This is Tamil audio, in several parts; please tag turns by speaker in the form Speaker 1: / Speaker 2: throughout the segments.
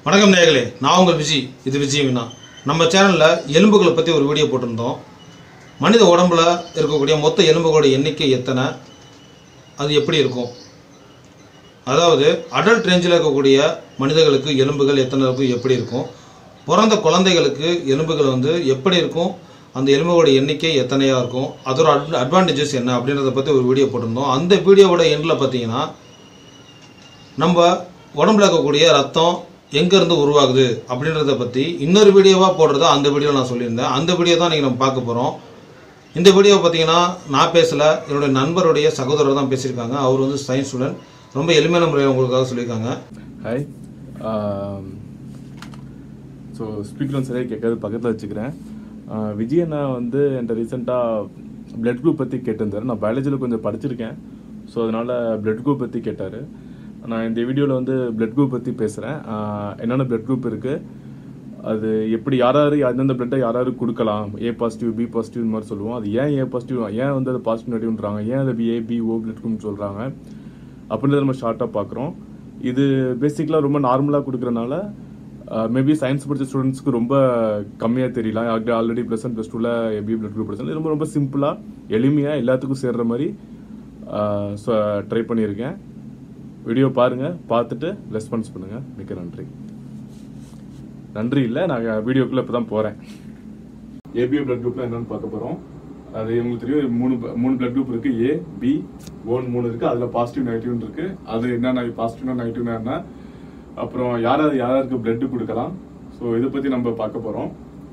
Speaker 1: வணக்கம் நேயர்களே நான் உங்கள் விஜய் இது விஜய் வினா நம்ம சேனலில் எலும்புகளை பற்றி ஒரு வீடியோ போட்டிருந்தோம் மனித உடம்புல இருக்கக்கூடிய மொத்த எலும்புகளோட எண்ணிக்கை எத்தனை அது எப்படி இருக்கும் அதாவது அடல்ட் ரேஞ்சில் இருக்கக்கூடிய மனிதர்களுக்கு எலும்புகள் எத்தனை இருக்கும் எப்படி இருக்கும் பிறந்த குழந்தைகளுக்கு எலும்புகள் வந்து எப்படி இருக்கும் அந்த எலும்புகளோட எண்ணிக்கை எத்தனையாக இருக்கும் அதோட அட் அட்வான்டேஜஸ் என்ன அப்படின்றத பற்றி ஒரு வீடியோ போட்டிருந்தோம் அந்த வீடியோவோட எண்டில் பார்த்தீங்கன்னா நம்ம உடம்புல இருக்கக்கூடிய ரத்தம் எங்கேருந்து உருவாகுது அப்படின்றத பற்றி இன்னொரு வீடியோவாக போடுறத அந்த வீடியோ நான் சொல்லியிருந்தேன் அந்த வீடியோ தான் நீங்கள் நம்ம பார்க்க போகிறோம் இந்த வீடியோ பார்த்தீங்கன்னா நான் பேசலை என்னுடைய நண்பருடைய சகோதரர் தான் பேசியிருக்காங்க அவர் வந்து சயின்ஸ் ஸ்டூடெண்ட் ரொம்ப எளிமையான முறையில் உங்களுக்காக சொல்லியிருக்காங்க
Speaker 2: ஹாய் ஸோ ஸ்பீக்கரும் சரியாக கேட்காது பக்கத்தில் வச்சுக்கிறேன் ஆஹ் விஜய் அண்ணா வந்து என்கிட்ட ரீசெண்டாக பிளட் குரூப் பற்றி கேட்டிருந்தாரு நான் பயாலஜியில் கொஞ்சம் படிச்சிருக்கேன் ஸோ அதனால் பிளட் குரூப் பற்றி கேட்டார் நான் இந்த வீடியோவில் வந்து பிளட் குரூப் பற்றி பேசுகிறேன் என்னென்ன பிளட் குரூப் இருக்குது அது எப்படி யார் யார் எந்தெந்த பிளட்டை யார் யார் கொடுக்கலாம் ஏ பாசிட்டிவ் பி பாசிட்டிவ் இந்த மாதிரி சொல்லுவோம் அது ஏன் ஏ பாசிட்டிவ் ஏன் வந்து அது பாசிட்டிவ் நெகட்டிவ்ன்றாங்க ஏன் அது ஏ பி ஓ பிளட் குரூப்னு சொல்கிறாங்க அப்படின்றத நம்ம ஷார்ட்டாக பார்க்குறோம் இது பேசிக்கலாக ரொம்ப நார்மலாக கொடுக்குறனால மேபி சயின்ஸ் படித்த ஸ்டூடெண்ட்ஸ்க்கு ரொம்ப கம்மியாக தெரியலாம் ஆல்ரெடி ப்ளஸ் ஒன் ப்ளஸ் டூவில் எபி பிளட் குரூப் படிச்சாலும் ரொம்ப ரொம்ப சிம்பிளாக எளிமையாக எல்லாத்துக்கும் சேர்ற மாதிரி ட்ரை பண்ணியிருக்கேன் வீடியோ பாருங்கள் பார்த்துட்டு ரெஸ்பான்ஸ் பண்ணுங்கள் மிக்க நன்றி நன்றி இல்லை நான் வீடியோக்குள்ளே இப்போ தான் போகிறேன் ஏபிஓ பிளட் குரூப்ல என்னன்னு பார்க்க போகிறோம் அது உங்களுக்கு தெரியும் மூணு மூணு பிளட் குரூப் இருக்கு ஏ பி ஓன் மூணு இருக்கு அதுல பாசிட்டிவ் நெகட்டிவ் இருக்கு அது என்னென்ன பாசிட்டிவ்னா நெகட்டிவ்னா என்ன அப்புறம் யார் யார் யாருக்கு பிளட் கொடுக்கலாம் ஸோ இதை பத்தி நம்ம பார்க்க போறோம்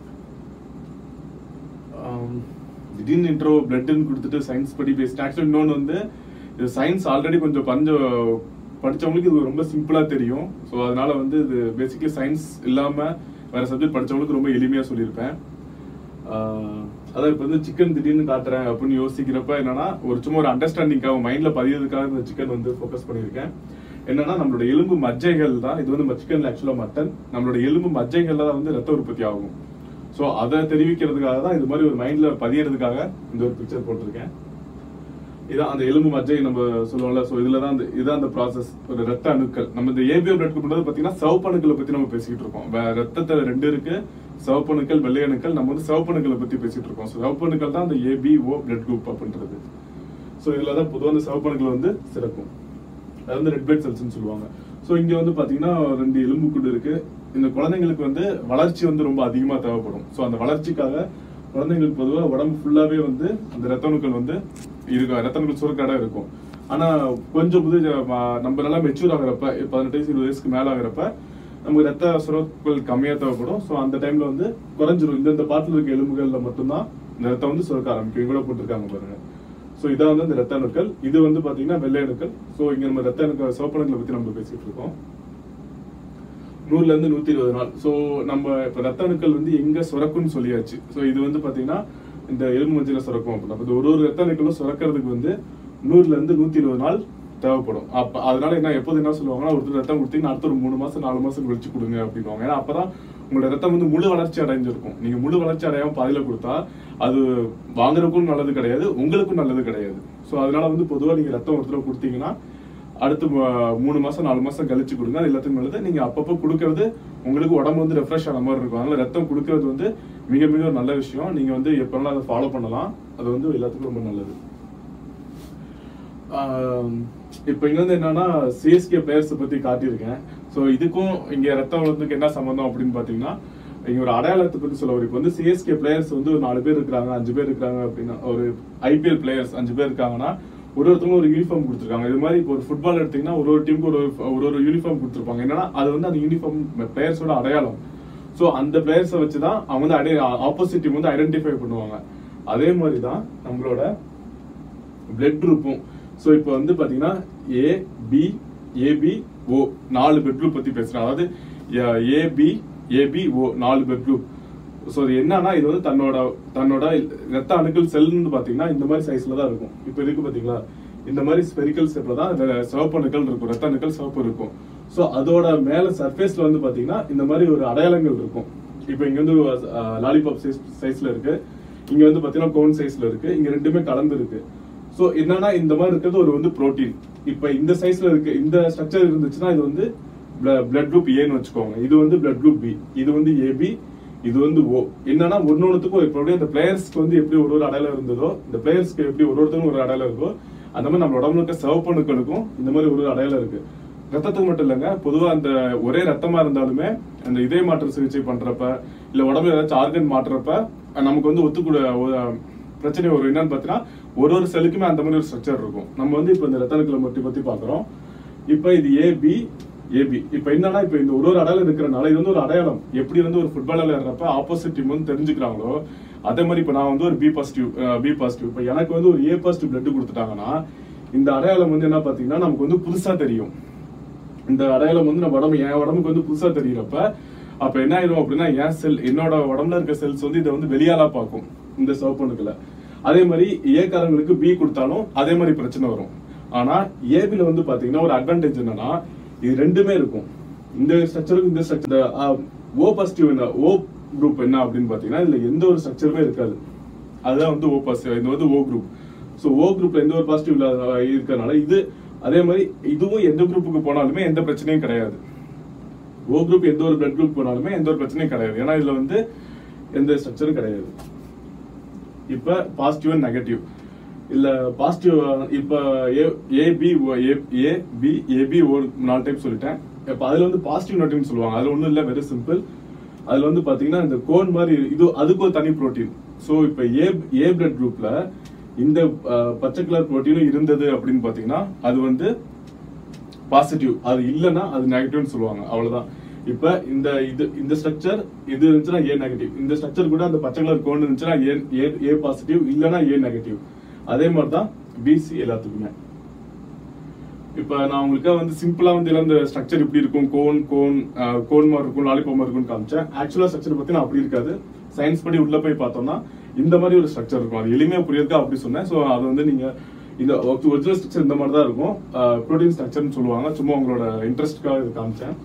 Speaker 2: ஆம், திடீர்னு இன்ட்ரோ பிளட்னு கொடுத்துட்டு சயின்ஸ் படி பேசிட்டு ஆக்சுவலி இன்னொன்று வந்து இது சயின்ஸ் ஆல்ரெடி கொஞ்சம் கொஞ்சம் படிச்சவங்களுக்கு இது ரொம்ப சிம்பிளா தெரியும் ஸோ அதனால வந்து இது பேசிக்கலி சயின்ஸ் இல்லாம வேற சப்ஜெக்ட் படிச்சவங்களுக்கு ரொம்ப எளிமையா சொல்லியிருப்பேன் ஆஹ் அதான் இப்போ வந்து சிக்கன் திடீர்னு காட்டுறேன் அப்படின்னு யோசிக்கிறப்ப என்னன்னா ஒரு சும்மா ஒரு அண்டர்ஸ்டாண்டிங்காக மைண்ட்ல பதியறதுக்காக இந்த சிக்கன் வந்து ஃபோக்கஸ் பண்ணியிருக்கேன் என்னன்னா நம்மளோட எலும்பு மஜ்ஜைகள் தான் இது வந்து சிக்கன்ல ஆக்சுவலா மட்டன் நம்மளோட எலும்பு மஜ்ஜைகள்ல தான் வந்து ரத்த உற்பத்தி ஆகும் ஸோ அதை தெரிவிக்கிறதுக்காக தான் இது மாதிரி ஒரு மைண்ட்ல பதியறதுக்காக இந்த ஒரு பிக்சர் போட்டிருக்கேன் இதான் அந்த எலும்பு மஜ்ஜை நம்ம சொல்லுவோம்ல சோ இதுல தான் அந்த இதான் அந்த ப்ராசஸ் ஒரு ரத்த அணுக்கள் நம்ம இந்த ஏபிஓ பிளட் குரூப் பாத்தீங்கன்னா சிவப்பு அணுக்களை பத்தி நம்ம பேசிக்கிட்டு இருக்கோம் வே- ரத்தத்துல ரெண்டு இருக்கு சிவப்பு அணுக்கள் வெள்ளை அணுக்கள் நம்ம வந்து சிவப்பு அணுக்களை பத்தி பேசிட்டு இருக்கோம் So, சிவப்பு அணுக்கள் தான் அந்த ஏபிஓ பிளட் குரூப் அப்படின்றது சோ இதுல தான் பொதுவாக அந்த சிவப்பு அணுக்கள் வந்து சிறக்கும் அது வந்து ரெட் பிளட் செல்ஸ்னு சொல்லுவாங்க சோ இங்க வந்து பாத்தீங்கன்னா ரெண்டு எலும்பு கூடு இருக்கு இந்த குழந்தைங்களுக்கு வந்து வளர்ச்சி வந்து ரொம்ப அதிகமா தேவைப்படும் சோ அந்த வளர்ச்சிக்காக குழந்தைங்களுக்கு பொதுவாக உடம்பு ஃபுல்லாவே வந்து அந்த ரத்த அணுக்கள் வந்து இருக்கும் ரத்த அணுக்கள் சுரக்காடா இருக்கும் ஆனா கொஞ்சம் புது நம்ம நல்லா மெச்சூர் ஆகுறப்ப பதினெட்டு வயசு இருபது வயசுக்கு மேல ஆகுறப்ப நமக்கு ரத்த சுரப்புகள் கம்மியா தேவைப்படும் சோ அந்த டைம்ல வந்து குறைஞ்சிரும் இந்த இந்த பாட்டில் இருக்க எலும்புகள்ல மட்டும்தான் இந்த ரத்தம் வந்து சுரக்க ஆரம்பிக்கும் இவ்வளவு போட்டிருக்காங்க பாருங்க சோ இதான் வந்து இந்த ரத்த அணுக்கள் இது வந்து பாத்தீங்கன்னா வெள்ளை அணுக்கள் சோ இங்க நம்ம ரத்த அணுக்கள் சிவப்பு அணுக்களை பத்தி நம்ம பேசிட்டு இருக்கோம் நூறுல இருந்து நூத்தி இருபது நாள் சோ நம்ம இப்ப ரத்த அணுக்கள் வந்து எங்க சுரக்கும்னு சொல்லியாச்சு சோ இது வந்து பாத்தீங்கன்னா இந்த எலும்பு மஞ்சள சுரக்கும் அப்படின்னா அப்ப இந்த ஒரு ஒரு ரத்த அணுக்களும் சுரக்கிறதுக்கு வந்து நூறுல இருந்து நூத்தி இருபது நாள் தேவைப்படும் அப்ப அதனால என்ன எப்போது என்ன சொல்லுவாங்கன்னா ஒருத்தர் ரத்தம் கொடுத்தீங்கன்னா அடுத்த ஒரு மூணு மாசம் நாலு மாசம் கழிச்சு கொடுங்க அப்படின்வாங்க ஏன்னா அப்பதான் உங்களோட ரத்தம் வந்து முழு வளர்ச்சி அடைஞ்சிருக்கும் நீங்க முழு வளர்ச்சி அடையாம பாதியில கொடுத்தா அது வாங்குறதுக்கும் நல்லது கிடையாது உங்களுக்கும் நல்லது கிடையாது சோ அதனால வந்து பொதுவா நீங்க ரத்தம் ஒருத்தர் கொடுத்தீங்கன்னா அடுத்து ம- மூணு மாசம் நாலு மாசம் கழிச்சு கொடுங்க அது எல்லாத்துக்கும் நல்லது நீங்க அப்பப்போ கொடுக்கறது உங்களுக்கு உடம்பு வந்து ரெஃப்ரெஷ் ஆன மாதிரி இருக்கும் அதனால ரத்தம் கொடுக்கறது வந்து மிக மிக ஒரு நல்ல விஷயம் நீங்க வந்து எப்பனாலும் அதை ஃபாலோ பண்ணலாம் அது வந்து எல்லாத்துக்கும் ரொம்ப நல்லது ஆம், இப்போ இங்க வந்து என்னன்னா சிஎஸ்கே பிளேயர்ஸ் பத்தி காட்டியிருக்கேன் சோ இதுக்கும் இங்க ரத்தம் வளர்ந்துக்கு என்ன சம்பந்தம் அப்படின்னு பாத்தீங்கன்னா இங்க ஒரு அடையாளத்தை பத்தி சொல்ல வரும் இப்போ வந்து சிஎஸ்கே பிளேயர்ஸ் வந்து ஒரு நாலு பேர் இருக்காங்க அஞ்சு பேர் இருக்காங்க அப்படின்னா ஒரு ஐபிஎல் பிளேயர்ஸ் அஞ்சு பேர் இருக்காங்கன்னா ஒரு ஒருத்தவங்க ஒரு யூனிஃபார்ம் கொடுத்துருக்காங்க இது மாதிரி இப்போ ஒரு ஃபுட்பால் எடுத்தீங்கன்னா ஒரு ஒரு டீமுக்கு ஒரு ஒரு- ஒரு ஒரு யூனிஃபார்ம் கொடுத்துருப்பாங்க என்னன்னா அது வந்து அந்த யூனிஃபார்ம் பிளேயர்ஸோட அடையாளம் சோ அந்த பிளேயர்ஸை வச்சு தான் அவங்க வந்து அடைய ஆப்போசிட் டீம் வந்து ஐடென்டிஃபை பண்ணுவாங்க அதே மாதிரி தான் நம்மளோட பிளட் குரூப்பும் ஸோ இப்போ வந்து பாத்தீங்கன்னா ஏ பி ஏபி ஓ நாலு பிளட் குரூப் பத்தி பேசுறேன் அதாவது ஏபி ஏபி ஓ நாலு பிளட் குரூப் ஸோ இது என்னன்னா இது வந்து தன்னோட தன்னோட ரத்த அணுக்கள் செல்னு பாத்தீங்கன்னா இந்த மாதிரி சைஸ்ல தான் இருக்கும் இப்போ இருக்கு பாத்தீங்களா இந்த மாதிரி ஸ்பெரிக்கல் ஷேப்ல தான் இந்த சிவப்பு அணுக்கள் இருக்கும் ரத்த அணுக்கள் சிவப்பு இருக்கும் ஸோ அதோட மேல சர்ஃபேஸ்ல வந்து பாத்தீங்கன்னா இந்த மாதிரி ஒரு அடையாளங்கள் இருக்கும் இப்போ இங்க வந்து லாலிபாப் சைஸ் சைஸ்ல இருக்கு இங்க வந்து பாத்தீங்கன்னா கோன் சைஸ்ல இருக்கு இங்க ரெண்டுமே கலந்து இருக்கு சோ என்னன்னா இந்த மாதிரி இருக்கிறது ஒரு வந்து புரோட்டீன் இப்ப இந்த சைஸ்ல இருக்கு இந்த ஸ்ட்ரக்சர் இருந்துச்சுன்னா இது வந்து பிளட் குரூப் ஏன்னு வச்சுக்கோங்க இது வந்து பிளட் குரூப் பி இது வந்து ஏபி இது வந்து ஓ என்னன்னா ஒன்னொன்னுத்துக்கும் இப்போ அப்படியே இந்த பிளேயர்ஸ்க்கு வந்து எப்படி ஒரு ஒரு அடையாளம் இருந்ததோ இந்த பிளேயர்ஸ்க்கு எப்படி ஒரு ஒருத்தரும் ஒரு அடையாளம் இருக்கோ அந்த மாதிரி நம்ம உடம்புல இருக்க சிவப்பணுக்களுக்கும் இந்த மாதிரி ஒரு ஒரு அடையாளம் இருக்கு ரத்தத்துக்கு மட்டும் இல்லைங்க பொதுவா அந்த ஒரே ரத்தமா இருந்தாலுமே அந்த இதய மாற்று சிகிச்சை பண்றப்ப இல்ல உடம்புல ஏதாச்சும் ஆர்கன் மாற்றுறப்ப அஹ் நமக்கு வந்து ஒத்துக்கூட ஒரு- பிரச்சனை வரும் என்னன்னு பாத்தீங்கன்னா ஒரு ஒரு செல்லுக்குமே அந்த மாதிரி ஒரு ஸ்ட்ரக்சர் இருக்கும் நம்ம வந்து இப்ப இந்த ரத்த அணுக்களை மட்டும் பத்தி பாக்குறோம் இப்ப இது ஏபி ஏபி இப்ப என்னன்னா இப்ப இந்த ஒரு ஒரு அடையாளம் இருக்கிறனால இது வந்து ஒரு அடையாளம் எப்படி வந்து ஒரு ஃபுட்பால் விளையாடுறப்ப ஆப்போசிட் டீம் வந்து தெரிஞ்சுக்கிறாங்களோ அதே மாதிரி இப்ப நான் வந்து ஒரு பி பாசிட்டிவ் பி பாசிட்டிவ் இப்ப எனக்கு வந்து ஒரு ஏ பாசிட்டிவ் பிளட் கொடுத்துட்டாங்கன்னா இந்த அடையாளம் வந்து என்ன பாத்தீங்கன்னா நமக்கு வந்து புதுசா தெரியும் இந்த அடையாளம் வந்து நம்ம உடம்பு என் உடம்புக்கு வந்து புதுசா தெரியறப்ப அப்ப என்ன ஆயிடும் அப்படின்னா என் செல் என்னோட உடம்புல இருக்க செல்ஸ் வந்து இதை வந்து வெளியாலா பார்க்கும் இந்த சிவப்பணுக்களை அதே மாதிரி ஏக்காரங்களுக்கு பி கொடுத்தாலும் அதே மாதிரி பிரச்சனை வரும் ஆனா ஏபில வந்து பாத்தீங்கன்னா ஒரு அட்வான்டேஜ் என்னன்னா இது ரெண்டுமே இருக்கும் இந்த ஸ்ட்ரக்சருக்கும் இந்த ஸ்ட்ரக்சர் ஓ பாசிட்டிவ் என்ன ஓ குரூப் என்ன அப்படின்னு பாத்தீங்கன்னா இதுல எந்த ஒரு ஸ்ட்ரக்சருமே இருக்காது அதுதான் வந்து ஓ பாசிட்டிவ் இது வந்து ஓ குரூப் ஸோ ஓ குரூப்ல எந்த ஒரு பாசிட்டிவ் இல்லாத இருக்கறனால இது அதே மாதிரி இதுவும் எந்த குரூப்புக்கு போனாலுமே எந்த பிரச்சனையும் கிடையாது ஓ குரூப் எந்த ஒரு பிளட் குரூப் போனாலுமே எந்த ஒரு பிரச்சனையும் கிடையாது ஏன்னா இதுல வந்து எந்த ஸ்ட்ரக்சரும் கிடையாது இப்ப பாசிட்டிவ் அண்ட் நெகட்டிவ் இல்ல பாசிட்டிவ் இப்ப A B A B AB O நாலு டைப் சொல்லிட்டேன் இப்ப அதுல வந்து பாசிட்டிவ் நோட்டின்னு சொல்லுவாங்க அதுல ஒண்ணும் இல்ல வெரி சிம்பிள் அதுல வந்து பாத்தீங்கன்னா இந்த கோன் மாதிரி இது அதுக்கு ஒரு தனி புரோட்டீன் சோ இப்ப ஏ ஏ பிளட் குரூப்ல இந்த அஹ், பச்சை கலர் புரோட்டீனும் இருந்தது அப்படின்னு பாத்தீங்கன்னா அது வந்து பாசிட்டிவ் அது இல்லைன்னா அது நெகட்டிவ்னு சொல்லுவாங்க அவ்வளவுதான் இப்ப இந்த இது இந்த ஸ்ட்ரக்சர் இது இருந்துச்சுன்னா ஏ நெகட்டிவ் இந்த ஸ்ட்ரக்சர் கூட அந்த பச்சை கலர் கோன் இருந்துச்சுன்னா ஏ ஏ ஏ பாசிட்டிவ் இல்லைன்னா ஏ நெகட்டிவ் அதே மாதிரி தான் பிசி எல்லாத்துக்குமே இப்ப நான் உங்களுக்கு வந்து சிம்பிளா வந்து எல்லாம் இந்த ஸ்ட்ரக்சர் இப்படி இருக்கும் கோன் கோன் அஹ், கோன் மாதிரி இருக்கும் லாலிபாப் மாதிரி இருக்கும்னு காமிச்சேன் ஆக்சுவலா ஸ்ட்ரக்சர் பத்தி நான் அப்படி இருக்காது சயின்ஸ் படி உள்ள போய் பார்த்தோம்னா இந்த மாதிரி ஒரு ஸ்ட்ரக்சர் இருக்கும் அது எளிமையா புரியுறதுக்கு அப்படி சொன்னேன் சோ அது வந்து நீங்க இந்த ஒரிஜினல் ஸ்ட்ரக்சர் இந்த மாதிரி தான் இருக்கும் ப்ரோட்டீன் ஸ்ட்ரக்சர்னு சொல்லுவாங்க சும்மா உங்களோட இன்ட்ரெஸ்ட்காக இது காமிச்சேன்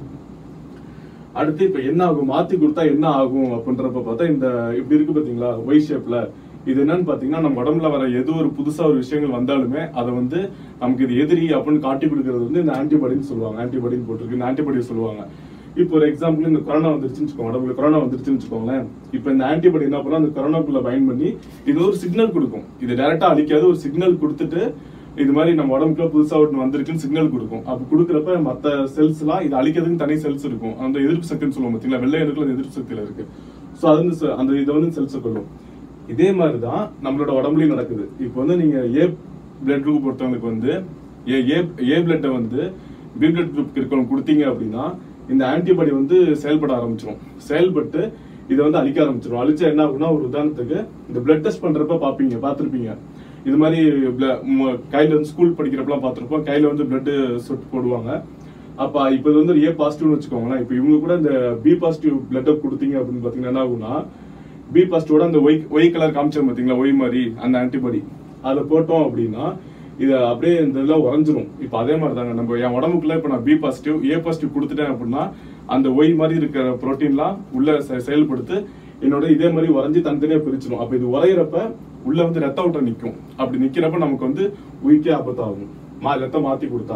Speaker 2: அடுத்து இப்ப என்ன ஆகும் மாத்தி கொடுத்தா என்ன ஆகும் அப்படின்றப்ப பார்த்தா இந்த இப்படி இருக்கு பாத்தீங்களா ஒய் ஷேப்ல இது என்னன்னு பாத்தீங்கன்னா நம்ம உடம்புல வர எது ஒரு புதுசா ஒரு விஷயங்கள் வந்தாலுமே அதை வந்து நமக்கு இது எதிரி அப்படின்னு காட்டி கொடுக்கறது வந்து இந்த ஆன்டிபாடின்னு சொல்லுவாங்க ஆன்டிபாடின்னு போட்டிருக்கு இந்த ஆன்டிபாடி சொல்லுவாங்க இப்போ ஒரு எக்ஸாம்பிள் இந்த கொரோனா வந்துருச்சுன்னு வச்சுக்கோங்க உடம்புல கொரோனா வந்துருச்சுன்னு வச்சுக்கோங்களேன் இப்போ இந்த ஆன்டிபாடி என்ன பண்ணா அந்த கொரோனாக்குள்ள பயன் பண்ணி இது ஒரு சிக்னல் கொடுக்கும் இது டைரக்டா அழிக்காது ஒரு சிக்னல் கொடுத்துட்டு இது மாதிரி நம்ம உடம்புக்குள்ள புதுசா ஒன்று வந்திருக்குன்னு சிக்னல் கொடுக்கும் அப்ப கொடுக்குறப்ப மத்த செல்ஸ் எல்லாம் இது அழிக்கிறதுக்கு தனி செல்ஸ் இருக்கும் அந்த எதிர்ப்பு சக்தின்னு சொல்லுவோம் பாத்தீங்களா வெள்ளை அணுக்கள் அந்த எதிர்ப்பு சக்தியில இருக்கு சோ அது வந்து ச- அந்த இதை வந்து செல்ஸ் கொள்ளும் இதே மாதிரி தான் நம்மளோட உடம்புலயும் நடக்குது இப்போ வந்து நீங்க ஏ பிளட் குரூப் பொறுத்தவங்களுக்கு வந்து ஏ ஏ ஏ பிளட்டை வந்து பி பிளட் குரூப் இருக்கவங்க கொடுத்தீங்க அப்படின்னா இந்த ஆன்டிபாடி வந்து செயல்பட ஆரம்பிச்சிடும் செயல்பட்டு இதை வந்து அழிக்க ஆரம்பிச்சிடும் அழிச்சா என்ன ஆகும்னா ஒரு உதாரணத்துக்கு இந்த பிளட் டெஸ்ட் பண்றப்ப பாப்பீங்க பார்த்திருப்பீங்க இது மாதிரி bla- ம- கையில வந்து ஸ்கூல் படிக்கிறப்பலாம் பார்த்திருப்போம் கையில வந்து பிளட் சொட்டு போடுவாங்க அப்ப இப்ப இது வந்து ஏ பாசிட்டிவ்னு வச்சுக்கோங்களேன் இப்ப இவங்க கூட இந்த பி பாசிட்டிவ் பிளட் கொடுத்தீங்க அப்படின்னு பாத்தீங்கன்னா என்ன ஆகும்னா பி பாசிட்டிவோட அந்த ஒய் ஒய் கலர் காமிச்சோம் பாத்தீங்களா ஒய் மாதிரி அந்த ஆன்டிபாடி அதை போட்டோம் அப்படின்னா இது அப்படியே இந்த இதெல்லாம் உறைஞ்சிரும் இப்ப அதே மாதிரி தாங்க நம்ம என் உடம்புக்குள்ள இப்ப நான் பி பாசிட்டிவ் ஏ பாசிட்டிவ் கொடுத்துட்டேன் அப்படின்னா அந்த ஒய் மாதிரி இருக்கிற புரோட்டீன்லாம் உள்ள செ- செயல்படுத்து என்னோட இதே மாதிரி உறைஞ்சி தனித்தனியா பிரிச்சிடும் அப்ப இது உறையிறப்ப உள்ள வந்து ரத்த ஓட்டம் நிக்கும் அப்படி நிக்கிறப்ப நமக்கு வந்து உயிர்க்கே ஆபத்தாகும் மா ரத்தம் மாத்தி கொடுத்தா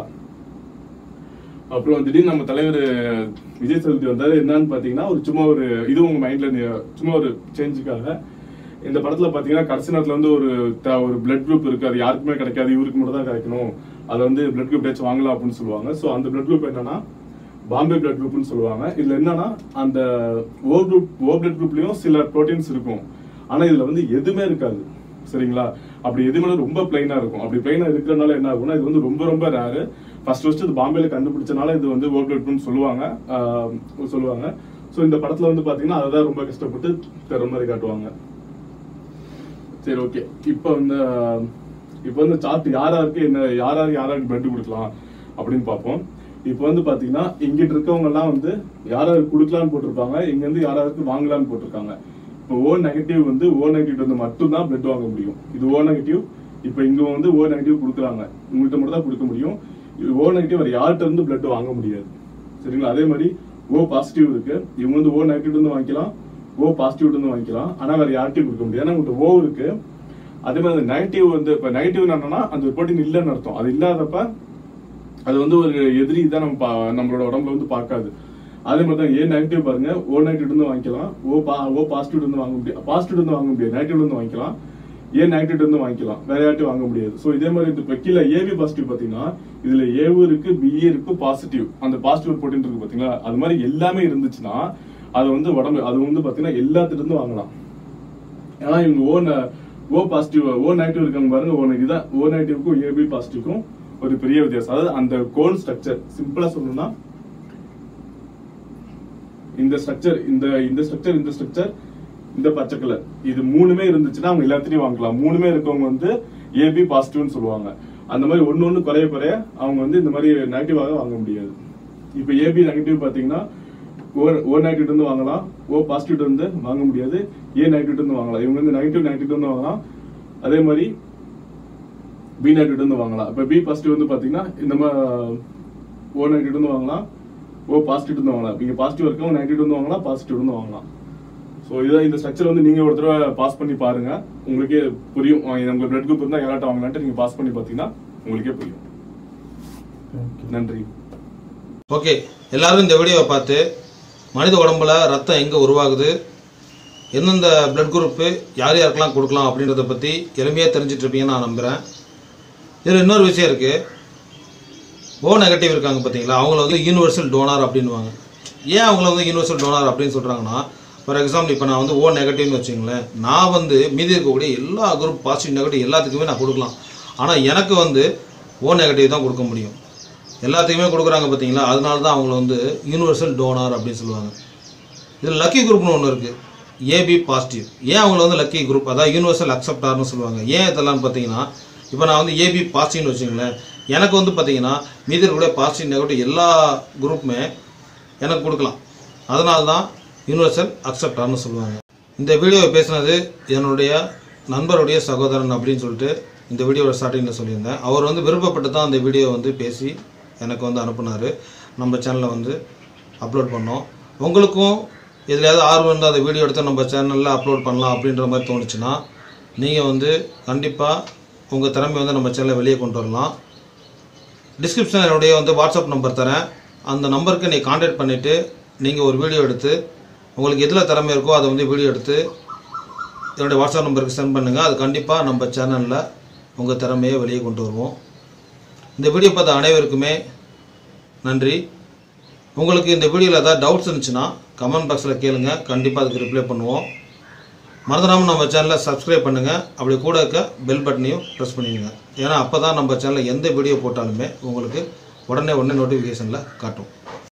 Speaker 2: அப்புறம் திடீர்னு நம்ம தலைவர் விஜய் சேதுபதி வந்தாரு என்னன்னு பாத்தீங்கன்னா ஒரு சும்மா ஒரு இது உங்க மைண்ட்ல நீ- சும்மா ஒரு சேஞ்சுக்காக இந்த படத்துல பாத்தீங்கன்னா கடைசி நேரத்துல வந்து ஒரு த- ஒரு பிளட் குரூப் இருக்கு அது யாருக்குமே கிடைக்காது இவருக்கு மட்டும் தான் கிடைக்கணும் அதை வந்து பிளட் குரூப் ஏதாச்சும் வாங்கலாம் அப்படின்னு சொல்லுவாங்க சோ அந்த பிளட் குரூப் என்னன்னா பாம்பே பிளட் குரூப்னு சொல்லுவாங்க இதுல என்னன்னா அந்த ஓ குரூப் ஓ பிளட் குரூப்லயும் சில ப்ரோட்டீன்ஸ் இருக்கும் ஆனா இதுல வந்து எதுவுமே இருக்காது சரிங்களா அப்படி எதுவுமே ரொம்ப பிளைனா இருக்கும் அப்படி பிளைனா இருக்கிறனால என்ன ஆகும்னா இது வந்து ரொம்ப ரொம்ப ரேரு ஃபர்ஸ்ட் ஃபர்ஸ்ட் இது பாம்பேல கண்டுபிடிச்சனால இது வந்து ஓ பிளட் குரூப்னு சொல்லுவாங்க ஆஹ் சொல்லுவாங்க சோ இந்த படத்துல வந்து பாத்தீங்கன்னா அதான் ரொம்ப கஷ்டப்பட்டு தர மாதிரி காட்டுவாங்க சரி ஓகே இப்போ வந்து இப்போ வந்து சார்ட் யார் யாருக்கு என்ன யார் யார் யார் யாருக்கு பிளட் கொடுக்கலாம் அப்படின்னு பார்ப்போம் இப்போ வந்து பாத்தீங்கன்னா இங்கிட்டு இருக்கவங்க எல்லாம் வந்து யார் யாருக்கு கொடுக்கலாம்னு போட்டிருப்பாங்க இங்க இருந்து யார் யாருக்கு வாங்கலாம்னு போட்டிருக்காங்க இப்போ ஓ நெகட்டிவ் வந்து ஓ நெகட்டிவ் வந்து மட்டும்தான் பிளட் வாங்க முடியும் இது ஓ நெகட்டிவ் இப்போ இங்க வந்து ஓ நெகட்டிவ் கொடுக்குறாங்க உங்கள்கிட்ட மட்டும் தான் கொடுக்க முடியும் இது ஓ நெகட்டிவ் வேற யார்கிட்ட இருந்து பிளட் வாங்க முடியாது சரிங்களா அதே மாதிரி ஓ பாசிட்டிவ் இருக்கு இவங்க வந்து ஓ நெகட்டிவ் இருந்து வாங்கிக்கலாம் ஓ பாசிட்டிவ் இருந்து வாங்கிக்கலாம் ஆனா வேற யார்ட்டையும் கொடுக்க முடியாது ஏன்னா உங்கள்கிட்ட ஓ இருக்கு அதே மாதிரி நெகட்டிவ் வந்து இப்ப நெகட்டிவ் என்னன்னா அந்த ப்ரோட்டீன் இல்லைன்னு அர்த்தம் அது இல்லாதப்ப அது வந்து ஒரு எதிரி தான் நம்ம பா- நம்மளோட உடம்புல வந்து பார்க்காது அதே மாதிரி தான் ஏ நெகட்டிவ் பாருங்க ஓ நெகட்டிவ் இருந்து வாங்கிக்கலாம் ஓ பா ஓ பாசிட்டிவ் இருந்து வாங்க முடியாது பாசிட்டிவ் இருந்து வாங்க முடியாது நெகட்டிவ் இருந்து வாங்கிக்கலாம் ஏ நெகட்டிவ் இருந்து வாங்கிக்கலாம் வேற யார்ட்டும் வாங்க முடியாது சோ இதே மாதிரி இந்த இப்போ கீழே ஏபி பாசிட்டிவ் பாத்தீங்கன்னா இதுல ஏவும் இருக்கு பிஏ இருக்கு பாசிட்டிவ் அந்த பாசிட்டிவ் போட்டின் இருக்கு பாத்தீங்களா அது மாதிரி எல்லாமே இருந்துச்சுன்னா அது வந்து உடம்பு அது வந்து பாத்தீங்கன்னா எல்லாத்துல இருந்து வாங்கலாம் ஏன்னா இவங்க ஓ ந- ஓ பாசிட்டிவ் ஓ நெகட்டிவ் இருக்காங்க பாருங்க ஓ நெகட்டிவ் தான் ஓ நெகட்டிவ்க்கும் ஏபி பாசிட்டிவ்க்கும் ஒரு பெரிய வித்தியாசம் அதாவது அந்த கோன் ஸ்ட்ரக்சர் சிம்பிளா சொல்லணும்னா இந்த ஸ்ட்ரக்சர் இந்த இந்த ஸ்ட்ரக்சர் இந்த ஸ்ட்ரக்சர் இந்த பச்சை கலர் இது மூணுமே இருந்துச்சுன்னா அவங்க எல்லாத்தையும் வாங்கலாம் மூணுமே இருக்கவங்க வந்து ஏபி பாசிட்டிவ்னு சொல்லுவாங்க அந்த மாதிரி ஒண்ணு ஒண்ணு குறைய குறைய அவங்க வந்து இந்த மாதிரி நெகட்டிவாக வாங்க முடியாது இப்போ ஏபி நெகட்டிவ் பாத்தீங்கன்னா ஓ ஓ நெகட்டிவ் இருந்து வாங்கலாம் ஓ பாசிட்டிவ் இருந்து வாங்க முடியாது ஏ நெகட்டிவ் இருந்து வாங்கலாம் இவங்க வந்து நெகட்டிவ் நெகட்டிவ் இருந்து வாங்கலாம் அதே மாதிரி பி நெகட்டிவ் இருந்து வாங்கலாம் இப்போ பி பாசிட்டிவ் வந்து பாத்தீங்கன்னா இந்த மாதிரி ஓ நெகட்டிவ் இருந்து வாங்கலாம் ஓ பாசிட்டிவ் இருந்து வாங்கலாம் இங்க பாசிட்டிவ் இருக்கவங்க நெகட்டிவ் இருந்து வாங்கலாம் பாசிட்டிவ் இருந்து வாங்கலாம் ஸோ இதை இந்த ஸ்ட்ரக்சர் வந்து நீங்க ஒரு தடவை பாஸ் பண்ணி பாருங்க உங்களுக்கே புரியும் அஹ் நமக்கு பிளட் குரூப் இருந்தா யாராட்ட வாங்கலான்ட்டு நீங்க பாஸ் பண்ணி பார்த்தீங்கன்னா உங்களுக்கே புரியும் நன்றி
Speaker 1: ஓகே எல்லாரும் இந்த வீடியோவை பார்த்து மனித உடம்புல ரத்தம் எங்கே உருவாகுது எந்தெந்த பிளட் குரூப்பு யார் யாருக்கெல்லாம் கொடுக்கலாம் அப்படின்றத பற்றி எளிமையாக தெரிஞ்சிட்டு இருப்பீங்கன்னு நான் நம்புகிறேன் இதில் இன்னொரு விஷயம் இருக்குது ஓ நெகட்டிவ் இருக்காங்க பார்த்தீங்களா அவங்கள வந்து யூனிவர்சல் டோனார் அப்படின்வாங்க ஏன் அவங்கள வந்து யூனிவர்சல் டோனார் அப்படின்னு சொல்கிறாங்கன்னா ஃபார் எக்ஸாம்பிள் இப்போ நான் வந்து ஓ நெகட்டிவ்னு வச்சுங்களேன் நான் வந்து மீதி இருக்கக்கூடிய எல்லா குரூப் பாசிட்டிவ் நெகட்டிவ் எல்லாத்துக்குமே நான் கொடுக்கலாம் ஆனால் எனக்கு வந்து ஓ நெகட்டிவ் தான் கொடுக்க முடியும் எல்லாத்துக்குமே கொடுக்குறாங்க பார்த்தீங்களா அதனால தான் அவங்கள வந்து யூனிவர்சல் டோனார் அப்படின்னு சொல்லுவாங்க இதில் லக்கி குரூப்னு ஒன்று இருக்குது ஏபி பாசிட்டிவ் ஏன் அவங்கள வந்து லக்கி குரூப் அதாவது யூனிவர்சல் அக்செப்டார்னு சொல்லுவாங்க ஏன் இதெல்லாம் பார்த்தீங்கன்னா இப்போ நான் வந்து ஏபி பாசிட்டிவ்னு வச்சுங்களேன் எனக்கு வந்து பார்த்தீங்கன்னா மீதி இருக்கக்கூடிய பாசிட்டிவ் நெகட்டிவ் எல்லா குரூப்புமே எனக்கு கொடுக்கலாம் அதனால தான் யூனிவர்சல் அக்செப்டார்னு சொல்லுவாங்க இந்த வீடியோவை பேசினது என்னுடைய நண்பருடைய சகோதரன் அப்படின்னு சொல்லிட்டு இந்த வீடியோவோட ஸ்டார்டிங்கில் சொல்லியிருந்தேன் அவர் வந்து விருப்பப்பட்டு தான் அந்த வீடியோ வந்து பேசி எனக்கு வந்து அனுப்புனார் நம்ம சேனலில் வந்து அப்லோட் பண்ணோம் உங்களுக்கும் எதுலையாவது ஆர்வம் இருந்தால் அந்த வீடியோ எடுத்து நம்ம சேனலில் அப்லோட் பண்ணலாம் அப்படின்ற மாதிரி தோணுச்சுன்னா நீங்கள் வந்து கண்டிப்பாக உங்கள் திறமையை வந்து நம்ம சேனலில் வெளியே கொண்டு வரலாம் டிஸ்கிரிப்ஷனில் என்னுடைய வந்து வாட்ஸ்அப் நம்பர் தரேன் அந்த நம்பருக்கு நீ காண்டாக்ட் பண்ணிவிட்டு நீங்கள் ஒரு வீடியோ எடுத்து உங்களுக்கு எதில் திறமை இருக்கோ அதை வந்து வீடியோ எடுத்து என்னுடைய வாட்ஸ்அப் நம்பருக்கு சென்ட் பண்ணுங்கள் அது கண்டிப்பாக நம்ம சேனலில் உங்கள் திறமையை வெளியே கொண்டு வருவோம் இந்த வீடியோ பார்த்த அனைவருக்குமே நன்றி உங்களுக்கு இந்த வீடியோவில் ஏதாவது டவுட்ஸ் இருந்துச்சுன்னா கமெண்ட் பாக்ஸில் கேளுங்க கண்டிப்பாக அதுக்கு ரிப்ளை பண்ணுவோம் மறந்துடாமல் நம்ம சேனலை சப்ஸ்கிரைப் பண்ணுங்கள் அப்படி கூட இருக்க பெல் பட்டனையும் ப்ரெஸ் பண்ணிடுங்க ஏன்னா அப்போ தான் நம்ம சேனலில் எந்த வீடியோ போட்டாலுமே உங்களுக்கு உடனே உடனே நோட்டிஃபிகேஷனில் காட்டும்